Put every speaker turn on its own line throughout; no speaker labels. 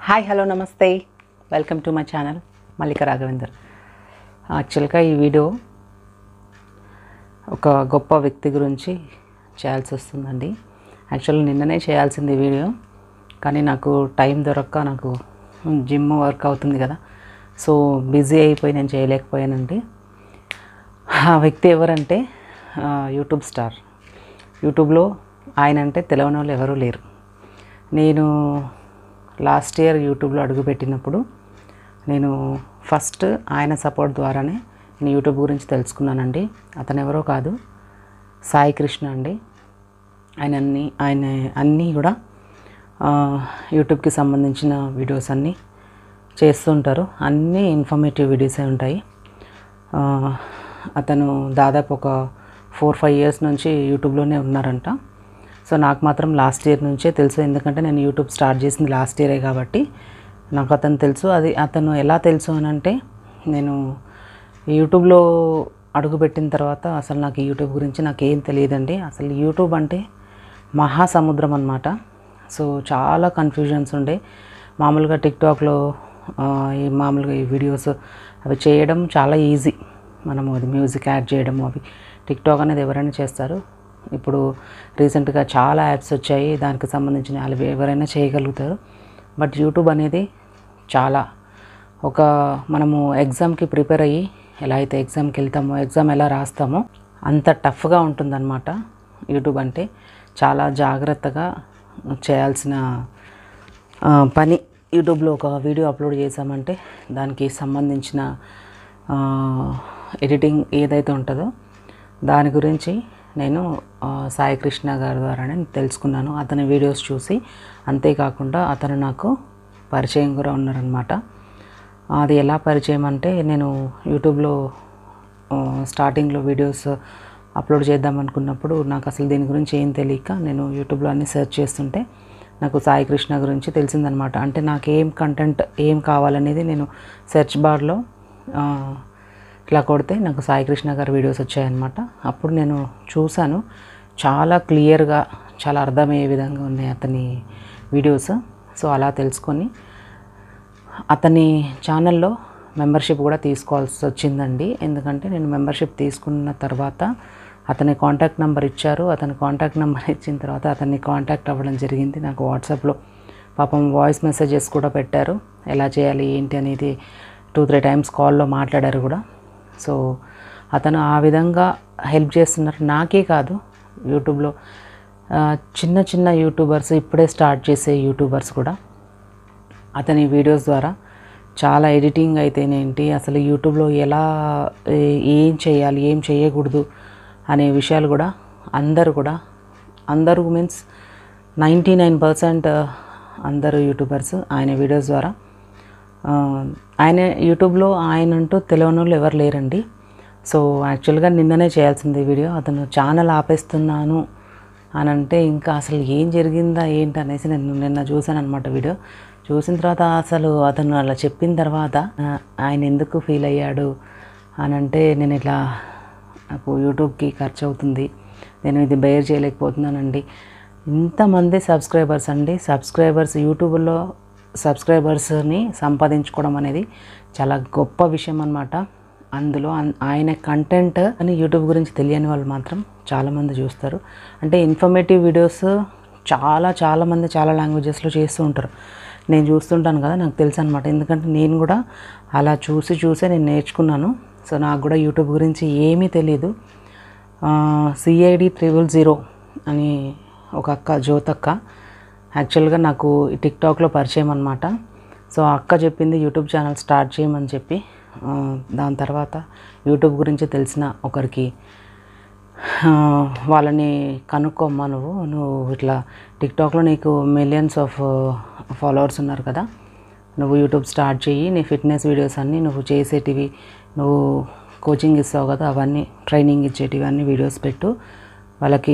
hi hello నమస్తే welcome to my channel Mallika Raghavender యాక్చువల్గా ఈ వీడియో ఒక గొప్ప వ్యక్తి గురించి చేయాల్సి వస్తుందండి యాక్చువల్ నిన్ననే చేయాల్సింది ఈ వీడియో కానీ నాకు టైం దొరక్క నాకు జిమ్ వర్క్ అవుతుంది కదా సో బిజీ అయిపోయి నేను చేయలేకపోయానండి ఆ వ్యక్తి ఎవరంటే ఆ, యూట్యూబ్ స్టార్ యూట్యూబ్లో ఆయన అంటే తెలియని వాళ్ళు ఎవరూ లేరు నేను లాస్ట్ ఇయర్ యూట్యూబ్లో అడుగుపెట్టినప్పుడు నేను ఫస్ట్ ఆయన సపోర్ట్ ద్వారానే నేను యూట్యూబ్ గురించి తెలుసుకున్నానండి అతను ఎవరో కాదు సాయి కృష్ణ అండి ఆయన అన్ని ఆయన అన్నీ కూడా ఆ, యూట్యూబ్కి సంబంధించిన వీడియోస్ అన్నీ చేస్తుంటారు అన్నీ ఇన్ఫర్మేటివ్ వీడియోసే ఉంటాయి ఆ, అతను దాదాపు ఒక ఫోర్ ఫైవ్ ఇయర్స్ నుంచి యూట్యూబ్లోనే ఉన్నారంట సో నాకు మాత్రం లాస్ట్ ఇయర్ నుంచే తెలుసు ఎందుకంటే నేను యూట్యూబ్ స్టార్ట్ చేసింది లాస్ట్ ఇయరే కాబట్టి నాకు అతను తెలుసు అది అతను ఎలా తెలుసు అని అంటే నేను యూట్యూబ్లో అడుగుపెట్టిన తర్వాత అసలు నాకు ఈ యూట్యూబ్ గురించి నాకు ఏం తెలియదండి అసలు యూట్యూబ్ అంటే మహాసముద్రం అన్నమాట సో చాలా కన్ఫ్యూజన్స్ ఉండే మామూలుగా టిక్టాక్లో ఆ, ఈ మామూలుగా ఈ వీడియోస్ అవి చేయడం చాలా ఈజీ మనము అది మ్యూజిక్ యాడ్ చేయడం అవి టిక్టాక్ అనేది ఎవరైనా చేస్తారు ఇప్పుడు రీసెంట్గా చాలా యాప్స్ వచ్చాయి దానికి సంబంధించిన వాళ్ళు ఎవరైనా చేయగలుగుతారు బట్ యూట్యూబ్ అనేది చాలా ఒక మనము ఎగ్జామ్కి ప్రిపేర్ అయ్యి ఎలా అయితే ఎగ్జామ్కి వెళ్తామో ఎగ్జామ్ ఎలా రాస్తామో అంత టఫ్గా ఉంటుందన్నమాట యూట్యూబ్ అంటే చాలా జాగ్రత్తగా చేయాల్సిన ఆ, పని యూట్యూబ్లో ఒక వీడియో అప్లోడ్ చేసామంటే దానికి సంబంధించిన ఆ, ఎడిటింగ్ ఏదైతే ఉంటుందో దాని గురించి నేను ఆ, సాయి కృష్ణ గారి ద్వారానే తెలుసుకున్నాను అతని వీడియోస్ చూసి అంతేకాకుండా అతను నాకు పరిచయం కూడా ఉన్నారనమాట అది ఎలా పరిచయం అంటే నేను యూట్యూబ్లో ఆ, స్టార్టింగ్లో వీడియోస్ అప్లోడ్ చేద్దాం అనుకున్నప్పుడు నాకు అసలు దీని గురించి ఏం తెలియక నేను యూట్యూబ్లో అన్ని సెర్చ్ చేస్తుంటే నాకు సాయి కృష్ణ గురించి తెలిసిందనమాట అంటే నాకు ఏం కంటెంట్ ఏం కావాలనేది నేను సెర్చ్ బార్లో ఆ, ఇట్లా కొడితే నాకు సాయి కృష్ణ గారి వీడియోస్ వచ్చాయన్నమాట అప్పుడు నేను చూశాను చాలా క్లియర్గా చాలా అర్థమయ్యే విధంగా ఉన్నాయి అతని వీడియోస్ సో అలా తెలుసుకొని అతని ఛానల్లో మెంబర్షిప్ కూడా తీసుకోవాల్సి వచ్చిందండి ఎందుకంటే నేను మెంబర్షిప్ తీసుకున్న తర్వాత అతని కాంటాక్ట్ నెంబర్ ఇచ్చారు అతని కాంటాక్ట్ నెంబర్ ఇచ్చిన తర్వాత అతన్ని కాంటాక్ట్ అవ్వడం జరిగింది నాకు వాట్సాప్లో పాపం వాయిస్ మెసేజెస్ కూడా పెట్టారు ఎలా చేయాలి ఏంటి అనేది టూ త్రీ టైమ్స్ కాల్లో మాట్లాడారు కూడా సో అతను ఆ విధంగా హెల్ప్ చేస్తున్నారు నాకే కాదు యూట్యూబ్లో ఆ, చిన్న చిన్న యూట్యూబర్స్ ఇప్పుడే స్టార్ట్ చేసే యూట్యూబర్స్ కూడా అతని వీడియోస్ ద్వారా చాలా ఎడిటింగ్ అయితేనేంటి అసలు యూట్యూబ్లో ఎలా ఏ- ఏం చేయాలి ఏం చేయకూడదు అనే విషయాలు కూడా అందరూ కూడా అందరూ మీన్స్ నైంటీ నైన్ పర్సెంట్ అందరు యూట్యూబర్స్ ఆయన వీడియోస్ ద్వారా ఆ, ఆయన యూట్యూబ్లో ఆయన అంటూ తెలియని వాళ్ళు ఎవరు లేరండి సో యాక్చువల్గా నిన్ననే చేయాల్సింది వీడియో అతను ఛానల్ ఆపేస్తున్నాను అని అంటే ఇంకా అసలు ఏం జరిగిందా ఏంటి అనేసి నేను నిన్న చూశాను అనమాట వీడియో చూసిన తర్వాత అసలు అతను అలా చెప్పిన తర్వాత ఆ, ఆయన ఎందుకు ఫీల్ అయ్యాడు అని అంటే నేను ఇట్లా నాకు యూట్యూబ్కి ఖర్చు అవుతుంది నేను ఇది బేర్ చేయలేకపోతున్నానండి ఇంతమంది సబ్స్క్రైబర్స్ అండి సబ్స్క్రైబర్స్ యూట్యూబ్లో సబ్స్క్రైబర్స్ని సంపాదించుకోవడం అనేది చాలా గొప్ప విషయం అనమాట అందులో అన్- ఆయన కంటెంట్ అని యూట్యూబ్ గురించి తెలియని వాళ్ళు మాత్రం చాలామంది చూస్తారు అంటే ఇన్ఫర్మేటివ్ వీడియోస్ చాలా చాలామంది చాలా లాంగ్వేజెస్లో చేస్తూ ఉంటారు నేను చూస్తుంటాను కదా నాకు తెలుసు అనమాట ఎందుకంటే నేను కూడా అలా చూసి చూసే నేను నేర్చుకున్నాను సో నాకు కూడా యూట్యూబ్ గురించి ఏమీ తెలియదు సిఐడి త్రిబుల్ జీరో అని ఒక అక్క జ్యోతక్క యాక్చువల్గా నాకు ఈ టిక్టాక్లో పరిచయం అనమాట సో ఆ అక్క చెప్పింది యూట్యూబ్ ఛానల్ స్టార్ట్ చేయమని చెప్పి ఆ, దాని తర్వాత యూట్యూబ్ గురించి తెలిసిన ఒకరికి ఆ, వాళ్ళని కనుక్కోమ్మా నువ్వు నువ్వు ఇట్లా టిక్టాక్లో నీకు మిలియన్స్ ఆఫ్ ఫాలోవర్స్ ఉన్నారు కదా నువ్వు యూట్యూబ్ స్టార్ట్ చెయ్యి నీ ఫిట్నెస్ వీడియోస్ అన్నీ నువ్వు చేసేటివి నువ్వు కోచింగ్ ఇస్తావు కదా అవన్నీ ట్రైనింగ్ ఇచ్చేటివి అన్ని వీడియోస్ పెట్టు వాళ్ళకి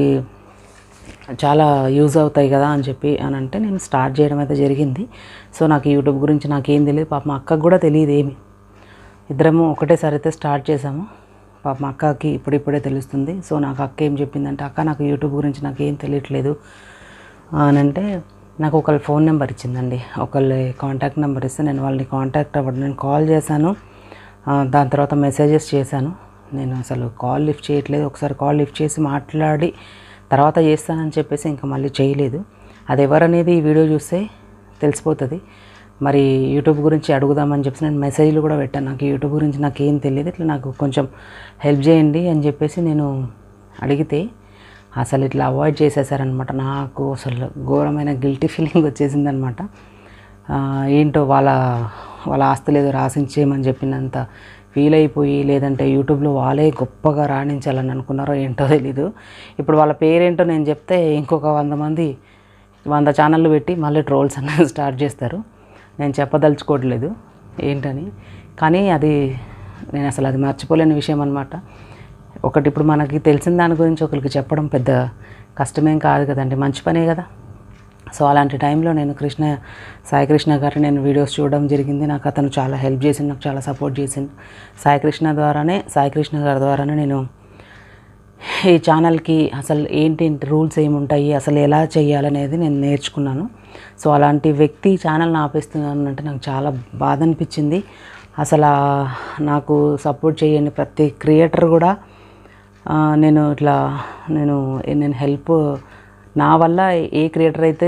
చాలా యూజ్ అవుతాయి కదా అని చెప్పి అని అంటే నేను స్టార్ట్ చేయడం అయితే జరిగింది సో నాకు యూట్యూబ్ గురించి నాకేం తెలియదు పాప మా అక్కకు కూడా తెలియదు ఏమి ఇద్దరము ఒకటేసారి అయితే స్టార్ట్ చేసాము పాప మా అక్కకి ఇప్పుడిప్పుడే తెలుస్తుంది సో నాకు అక్క ఏం చెప్పిందంటే అక్క నాకు యూట్యూబ్ గురించి నాకు ఏం తెలియట్లేదు అని అంటే నాకు ఒకళ్ళ ఫోన్ నెంబర్ ఇచ్చిందండి ఒకళ్ళ కాంటాక్ట్ నెంబర్ ఇస్తే నేను వాళ్ళని కాంటాక్ట్ అవ్వడం నేను కాల్ చేశాను ఆ, దాని తర్వాత మెసేజెస్ చేశాను నేను అసలు కాల్ లిఫ్ట్ చేయట్లేదు ఒకసారి కాల్ లిఫ్ట్ చేసి మాట్లాడి తర్వాత చేస్తానని చెప్పేసి ఇంకా మళ్ళీ చేయలేదు అది ఎవరనేది ఈ వీడియో చూస్తే తెలిసిపోతుంది మరి యూట్యూబ్ గురించి అడుగుదామని చెప్పేసి నేను మెసేజ్లు కూడా పెట్టాను నాకు యూట్యూబ్ గురించి నాకు ఏం తెలియదు ఇట్లా నాకు కొంచెం హెల్ప్ చేయండి అని చెప్పేసి నేను అడిగితే అసలు ఇట్లా అవాయిడ్ చేసేసారనమాట నాకు అసలు ఘోరమైన గిల్టీ ఫీలింగ్ వచ్చేసిందనమాట ఆ, ఏంటో వాళ్ళ వాళ్ళ ఆస్తులు ఏదో రాసించేయమని చెప్పినంత ఫీల్ అయిపోయి లేదంటే యూట్యూబ్లో వాళ్ళే గొప్పగా రాణించాలని అనుకున్నారో ఏంటో తెలీదు ఇప్పుడు వాళ్ళ పేరేంటో నేను చెప్తే ఇంకొక వంద మంది వంద ఛానళ్ళు పెట్టి మళ్ళీ ట్రోల్స్ అన్నది స్టార్ట్ చేస్తారు నేను చెప్పదలుచుకోవట్లేదు ఏంటని కానీ అది నేను అసలు అది మర్చిపోలేని విషయం అనమాట ఒకటి ఇప్పుడు మనకి తెలిసిన దాని గురించి ఒకరికి చెప్పడం పెద్ద కష్టమేం కాదు కదండి మంచి పనే కదా సో అలాంటి టైంలో నేను కృష్ణ సాయి కృష్ణ గారిని నేను వీడియోస్ చూడడం జరిగింది నాకు అతను చాలా హెల్ప్ చేసింది నాకు చాలా సపోర్ట్ చేసింది సాయి కృష్ణ ద్వారానే సాయి కృష్ణ గారి ద్వారానే నేను ఈ ఛానల్కి అసలు ఏంటి రూల్స్ ఏముంటాయి అసలు ఎలా చేయాలనేది నేను నేర్చుకున్నాను సో అలాంటి వ్యక్తి ఛానల్ని ఆపేస్తున్నాను అంటే నాకు చాలా బాధ అనిపించింది అసలు ఆ నాకు సపోర్ట్ చేయని ప్రతి క్రియేటర్ కూడా ఆ, నేను ఇట్లా నేను నేను హెల్ప్ నా వల్ల ఏ క్రియేటర్ అయితే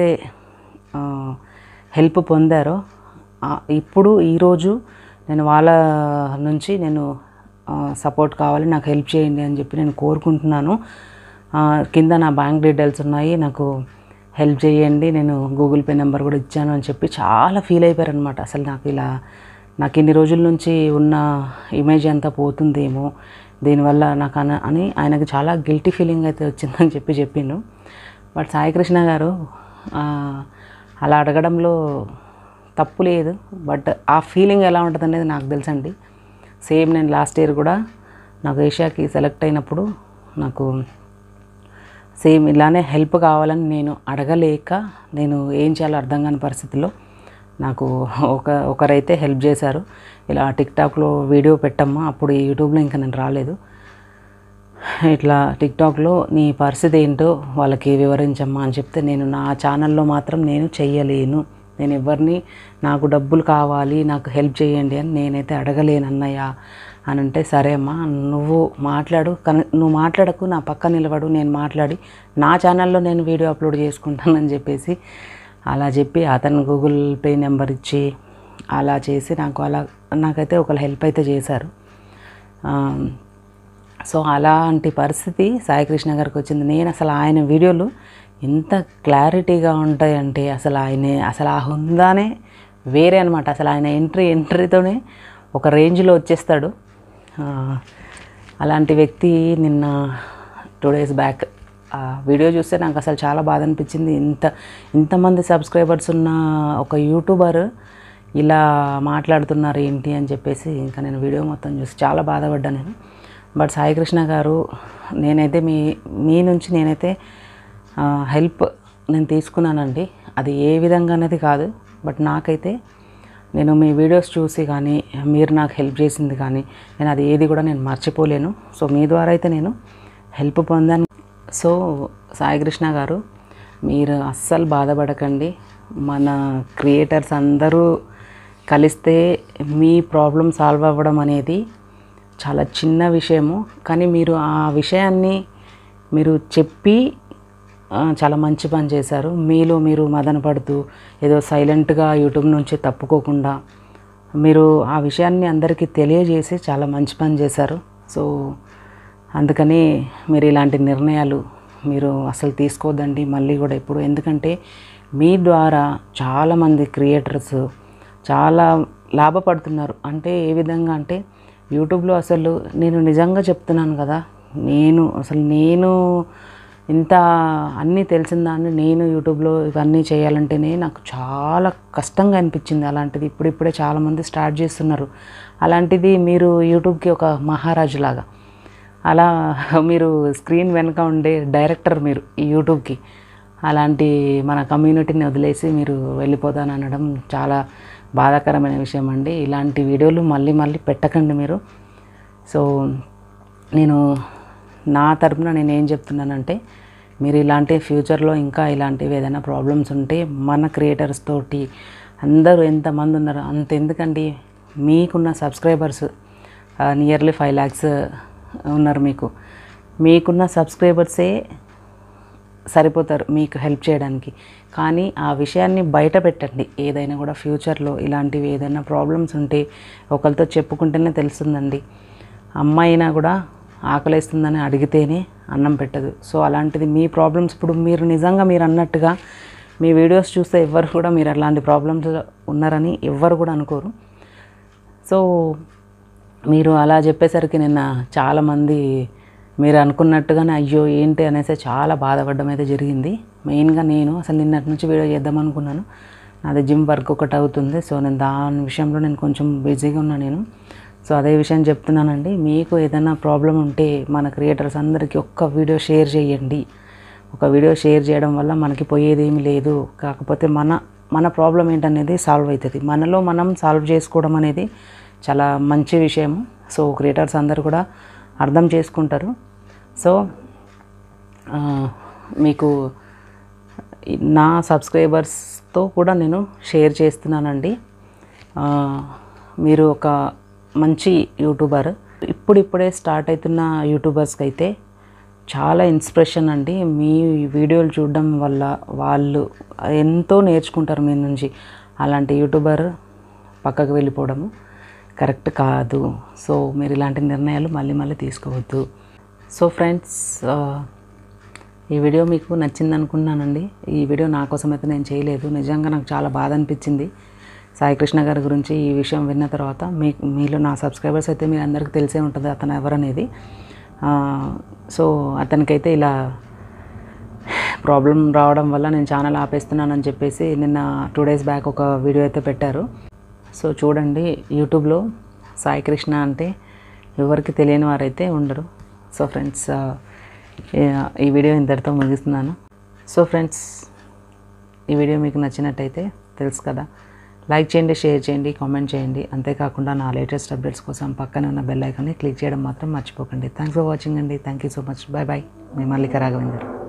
హెల్ప్ పొందారో ఆ, ఇప్పుడు ఈరోజు నేను వాళ్ళ నుంచి నేను సపోర్ట్ కావాలి నాకు హెల్ప్ చేయండి అని చెప్పి నేను కోరుకుంటున్నాను ఆ, కింద నా బ్యాంక్ డీటెయిల్స్ ఉన్నాయి నాకు హెల్ప్ చేయండి నేను గూగుల్ పే నెంబర్ కూడా ఇచ్చాను అని చెప్పి చాలా ఫీల్ అయిపోయారనమాట అసలు నాకు ఇలా నాకు ఇన్ని రోజుల నుంచి ఉన్న ఇమేజ్ అంతా పోతుందేమో దీనివల్ల నాకు అన అని ఆయనకు చాలా గిల్టీ ఫీలింగ్ అయితే వచ్చిందని చెప్పి చెప్పిండు బట్ సాయికృష్ణ గారు ఆ, అలా అడగడంలో తప్పు లేదు బట్ ఆ ఫీలింగ్ ఎలా ఉంటుంది అనేది నాకు తెలుసండి సేమ్ నేను లాస్ట్ ఇయర్ కూడా నాకు ఏషియాకి సెలెక్ట్ అయినప్పుడు నాకు సేమ్ ఇలానే హెల్ప్ కావాలని నేను అడగలేక నేను ఏం చేయాలో అర్థం కాని పరిస్థితిలో నాకు ఒక ఒకరైతే హెల్ప్ చేశారు ఇలా టిక్టాక్లో వీడియో పెట్టమ్మా అప్పుడు ఈ యూట్యూబ్లో ఇంకా నేను రాలేదు ఇట్లా టిక్టాక్లో నీ పరిస్థితి ఏంటో వాళ్ళకి వివరించమ్మా అని చెప్తే నేను నా ఛానల్లో మాత్రం నేను చెయ్యలేను నేను ఎవరిని నాకు డబ్బులు కావాలి నాకు హెల్ప్ చేయండి అని నేనైతే అడగలేను అన్నయ్య అని అంటే సరే అమ్మా నువ్వు మాట్లాడు కానీ నువ్వు మాట్లాడకు నా పక్క నిలబడు నేను మాట్లాడి నా ఛానల్లో నేను వీడియో అప్లోడ్ చేసుకుంటానని చెప్పేసి అలా చెప్పి అతను గూగుల్ పే నెంబర్ ఇచ్చి అలా చేసి నాకు అలా నాకైతే ఒకళ్ళు హెల్ప్ అయితే చేశారు ఆ, సో అలాంటి పరిస్థితి సాయికృష్ణ గారికి వచ్చింది నేను అసలు ఆయన వీడియోలు ఎంత క్లారిటీగా ఉంటాయంటే అసలు ఆయన అసలు ఆ హుందానే వేరే అనమాట అసలు ఆయన ఎంట్రీ ఎంట్రీతోనే ఒక రేంజ్లో వచ్చేస్తాడు ఆ, అలాంటి వ్యక్తి నిన్న టూ డేస్ బ్యాక్ ఆ వీడియో చూస్తే నాకు అసలు చాలా బాధ అనిపించింది ఇంత ఇంతమంది సబ్స్క్రైబర్స్ ఉన్న ఒక యూట్యూబర్ ఇలా మాట్లాడుతున్నారు ఏంటి అని చెప్పేసి ఇంకా నేను వీడియో మొత్తం చూసి చాలా బాధపడ్డా నేను బట్ సాయికృష్ణ గారు నేనైతే మీ మీ నుంచి నేనైతే హెల్ప్ నేను తీసుకున్నానండి అది ఏ విధంగా అనేది కాదు బట్ నాకైతే నేను మీ వీడియోస్ చూసి కానీ మీరు నాకు హెల్ప్ చేసింది కానీ నేను అది ఏది కూడా నేను మర్చిపోలేను సో మీ ద్వారా అయితే నేను హెల్ప్ పొందాను సో సాయికృష్ణ గారు మీరు అస్సలు బాధపడకండి మన క్రియేటర్స్ అందరూ కలిస్తే మీ ప్రాబ్లం సాల్వ్ అవ్వడం అనేది చాలా చిన్న విషయము కానీ మీరు ఆ విషయాన్ని మీరు చెప్పి ఆ, చాలా మంచి పని చేశారు మీలో మీరు మదన పడుతూ ఏదో సైలెంట్గా యూట్యూబ్ నుంచి తప్పుకోకుండా మీరు ఆ విషయాన్ని అందరికీ తెలియజేసి చాలా మంచి పని చేశారు సో అందుకని మీరు ఇలాంటి నిర్ణయాలు మీరు అసలు తీసుకోవద్దండి మళ్ళీ కూడా ఇప్పుడు ఎందుకంటే మీ ద్వారా చాలామంది క్రియేటర్స్ చాలా లాభపడుతున్నారు అంటే ఏ విధంగా అంటే యూట్యూబ్లో అసలు నేను నిజంగా చెప్తున్నాను కదా నేను అసలు నేను ఇంత అన్నీ తెలిసిన దాన్ని నేను యూట్యూబ్లో ఇవన్నీ చేయాలంటేనే నాకు చాలా కష్టంగా అనిపించింది అలాంటిది ఇప్పుడిప్పుడే చాలామంది స్టార్ట్ చేస్తున్నారు అలాంటిది మీరు యూట్యూబ్కి ఒక మహారాజు లాగా అలా మీరు స్క్రీన్ వెనక ఉండే డైరెక్టర్ మీరు ఈ యూట్యూబ్కి అలాంటి మన కమ్యూనిటీని వదిలేసి మీరు వెళ్ళిపోతాను అనడం చాలా బాధాకరమైన విషయం అండి ఇలాంటి వీడియోలు మళ్ళీ మళ్ళీ పెట్టకండి మీరు సో నేను నా తరపున నేను ఏం చెప్తున్నానంటే మీరు ఇలాంటి ఫ్యూచర్లో ఇంకా ఇలాంటివి ఏదైనా ప్రాబ్లమ్స్ ఉంటే మన క్రియేటర్స్ తోటి అందరూ ఎంతమంది ఉన్నారు అంత ఎందుకండి మీకున్న సబ్స్క్రైబర్స్ నియర్లీ ఫైవ్ ల్యాక్స్ ఉన్నారు మీకు మీకున్న సబ్స్క్రైబర్సే సరిపోతారు మీకు హెల్ప్ చేయడానికి కానీ ఆ విషయాన్ని బయట పెట్టండి ఏదైనా కూడా ఫ్యూచర్లో ఇలాంటివి ఏదైనా ప్రాబ్లమ్స్ ఉంటే ఒకరితో చెప్పుకుంటేనే తెలుస్తుందండి అమ్మాయి అయినా కూడా ఆకలేస్తుందని అడిగితేనే అన్నం పెట్టదు సో అలాంటిది మీ ప్రాబ్లమ్స్ ఇప్పుడు మీరు నిజంగా మీరు అన్నట్టుగా మీ వీడియోస్ చూస్తే ఎవ్వరు కూడా మీరు అలాంటి ప్రాబ్లమ్స్ ఉన్నారని ఎవ్వరు కూడా అనుకోరు సో మీరు అలా చెప్పేసరికి నిన్న చాలామంది మీరు అనుకున్నట్టుగానే అయ్యో ఏంటి అనేసి చాలా బాధపడడం అయితే జరిగింది మెయిన్గా నేను అసలు నిన్నటి నుంచి వీడియో చేద్దాం అనుకున్నాను నాది జిమ్ వర్క్ ఒకటి అవుతుంది సో నేను దాని విషయంలో నేను కొంచెం బిజీగా ఉన్నా నేను సో అదే విషయం చెప్తున్నానండి మీకు ఏదైనా ప్రాబ్లం ఉంటే మన క్రియేటర్స్ అందరికీ ఒక్క వీడియో షేర్ చేయండి ఒక వీడియో షేర్ చేయడం వల్ల మనకి పోయేది ఏమీ లేదు కాకపోతే మన మన ప్రాబ్లం ఏంటనేది సాల్వ్ అవుతుంది మనలో మనం సాల్వ్ చేసుకోవడం అనేది చాలా మంచి విషయం సో క్రియేటర్స్ అందరు కూడా అర్థం చేసుకుంటారు సో ఆ, మీకు ఈ- నా సబ్స్క్రైబర్స్తో కూడా నేను షేర్ చేస్తున్నానండి ఆ, మీరు ఒక మంచి యూట్యూబర్ ఇప్పుడిప్పుడే స్టార్ట్ అవుతున్న యూట్యూబర్స్కి అయితే చాలా ఇన్స్పిరేషన్ అండి మీ వీడియోలు చూడడం వల్ల వాళ్ళు ఎంతో నేర్చుకుంటారు మీ నుంచి అలాంటి యూట్యూబర్ పక్కకు వెళ్ళిపోవడము కరెక్ట్ కాదు సో మీరు ఇలాంటి నిర్ణయాలు మళ్ళీ మళ్ళీ తీసుకోవద్దు సో ఫ్రెండ్స్ ఈ వీడియో మీకు నచ్చింది అనుకున్నానండి ఈ వీడియో నా కోసం అయితే నేను చేయలేదు నిజంగా నాకు చాలా బాధ అనిపించింది సాయికృష్ణ గారి గురించి ఈ విషయం విన్న తర్వాత మీ మీలో నా సబ్స్క్రైబర్స్ అయితే మీ అందరికీ తెలిసే ఉంటుంది అతను ఎవరనేది ఆ, సో అతనికైతే ఇలా ప్రాబ్లం రావడం వల్ల నేను ఛానల్ ఆపేస్తున్నానని చెప్పేసి నిన్న టూ డేస్ బ్యాక్ ఒక వీడియో అయితే పెట్టారు సో చూడండి యూట్యూబ్లో సాయి కృష్ణ అంటే ఎవరికి తెలియని వారైతే ఉండరు సో ఫ్రెండ్స్ ఈ వీడియో ఇంతటితో ముగిస్తున్నాను సో ఫ్రెండ్స్ ఈ వీడియో మీకు నచ్చినట్టయితే తెలుసు కదా లైక్ చేయండి షేర్ చేయండి కామెంట్ చేయండి అంతేకాకుండా నా లేటెస్ట్ అప్డేట్స్ కోసం పక్కనే ఉన్న బెల్ ఐకాన్ని క్లిక్ చేయడం మాత్రం మర్చిపోకండి థ్యాంక్స్ ఫర్ వాచింగ్ అండి thank you so much bye bye మీ మల్లిక రాఘవేందర్